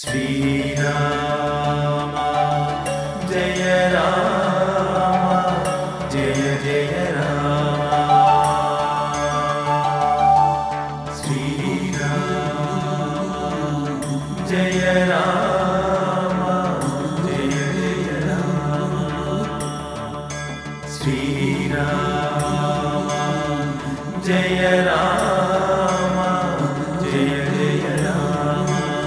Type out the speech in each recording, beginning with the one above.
శ్రీరామ జయ రామ జయ జయ రామ శ్రీరామ జయ రామ జయ జయ రామ శ్రీరామ జయ రామ జయ జయ రామ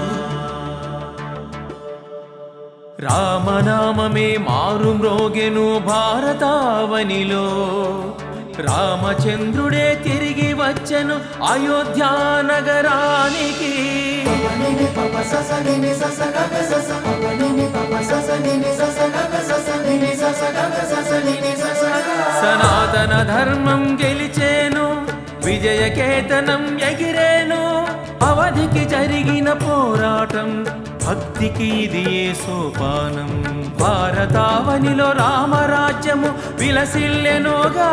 రామనామమే మారు మ్రోగెను భారతావనిలో రామచంద్రుడే తిరిగి వచ్చెను అయోధ్యా నగరానికి Papanini papa sasa nini sasa gaga sasa Papanini papa sasa nini sasa gaga sasa nini sasa gaga sasa nini sasa gaga సనాతన ధర్మం గెలిచేను విజయకేతనం ఎగిరేను అవధికి జరిగిన పోరాటం భక్తికి ఇది ఏ సోపానం భారతావనిలో రామరాజ్యము విలసిల్లెనుగా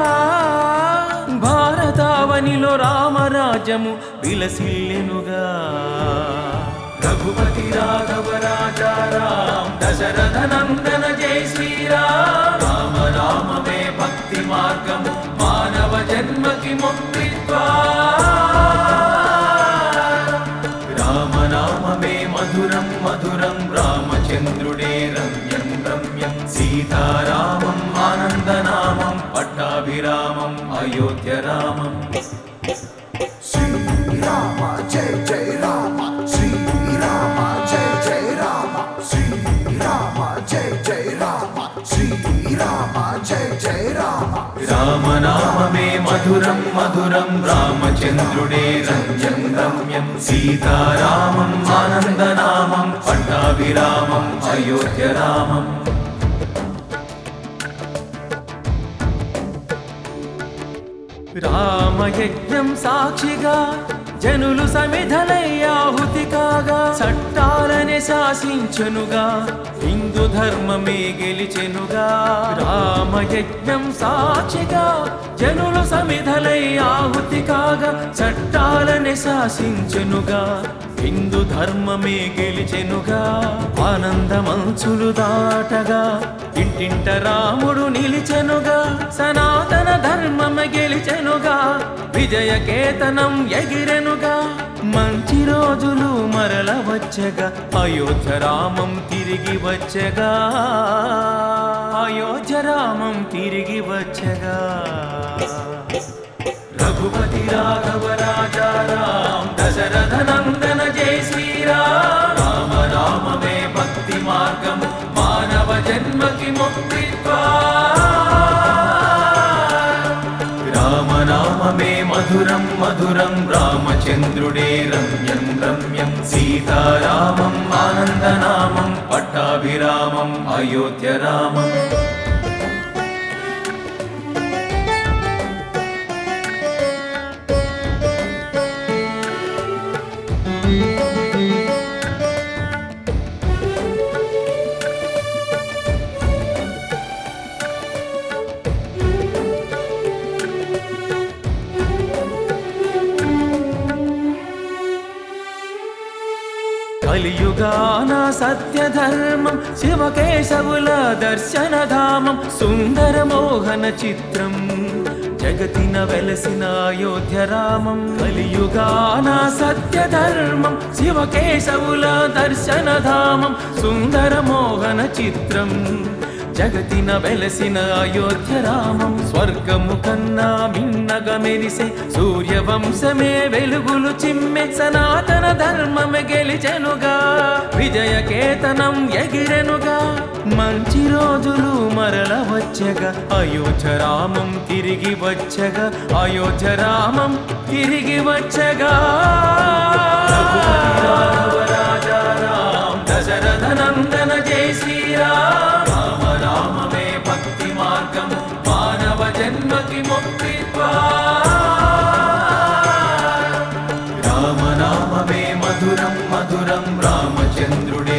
భారతావనిలో రామరాజ్యము విలసిల్లెనుగా రఘుపతి రాఘవ రాజా రామ్ దశరథ నందన జై శ్రీరామ్ రామ రామమే భక్తి మార్గము మానవ జన్మకి ముక్తిత్వా రామ నామమే మధురం మధురం రామచంద్రుడే రమ్యం రమ్యం సీతారామం ఆనందనామం పట్టాభిరామం అయోధ్య రామం Sri Rama Jai Jai Rama Sri Rama Jai Jai Rama Sri Rama Jai Jai Rama Sri Rama Jai Jai Rama రామనామమే మధురం మధురం రామచంద్రుడే రమ్యం రమ్యం సీతారామం ఆనందనామం పట్టాభిరామం అయోధ్య రామం రామయజ్ఞం సాక్షిగా జనులు సమిధలై ఆహుతి కాగా చట్టాలనే శాసించనుగా హిందూ ధర్మమే గెలిచెనుగా రామయజ్ఞం సాక్షిగా జనులు సమిధలై ఆహుతి కాగా చట్టాలనే శాసించెనుగా హిందూ ధర్మమే గెలిచెనుగా ఆనందమంచులు దాటగా ఇంటింట రాముడు నిలిచెనుగా సనాతన ధర్మమ గెలిచెనుగా విజయకేతనం ఎగిరెనుగా మంచి రోజులు మరల వచ్చగా అయోధ్య రామం తిరిగి వచ్చగా అయోధ్య రామం తిరిగి వచ్చగా రఘుపతి రాఘవ రాజా రామ్ దశరథ నందన జై శ్రీరామ్ రామ రామమే భక్తి మార్గము మానవ జన్మకి ముక్తిత్వా రామనామమే మధురం మధురం రామచంద్రుడే రమ్యం రమ్యం సీతారామం ఆనందనామం పట్టాభిరామం అయోధ్య రామం కలియుగాన సత్యధర్మం శివకేశవుల దర్శనధామం సుందర మోహన చిత్రం జగతిన వెలసిన అయోధ్య రామం కలియుగాన సత్యధర్మం శివకేశవుల దర్శనధామం సుందర మోహన చిత్రం జగతిన వెలసిన అయోధ్య రామం స్వర్గము కన్నా మిన్నగా మెరిసే సూర్యవంశమే వెలుగులు చిమ్మె సనాతన ధర్మమే గెలిచెనుగా విజయకేతనం ఎగిరెనుగా మంచి రోజులు మరల వచ్చగా అయోధ్య రామం తిరిగి వచ్చగా అయోధ్య రామం తిరిగి వచ్చగా రఘుపతి రాఘవ రాజా రామ్ దశరథ నందన జై శ్రీరామ్ రామ రామమే భక్తి మార్గము మానవ జన్మకి ముక్తిత్వా రామనామమే మధురం మధురం రామచంద్రుడే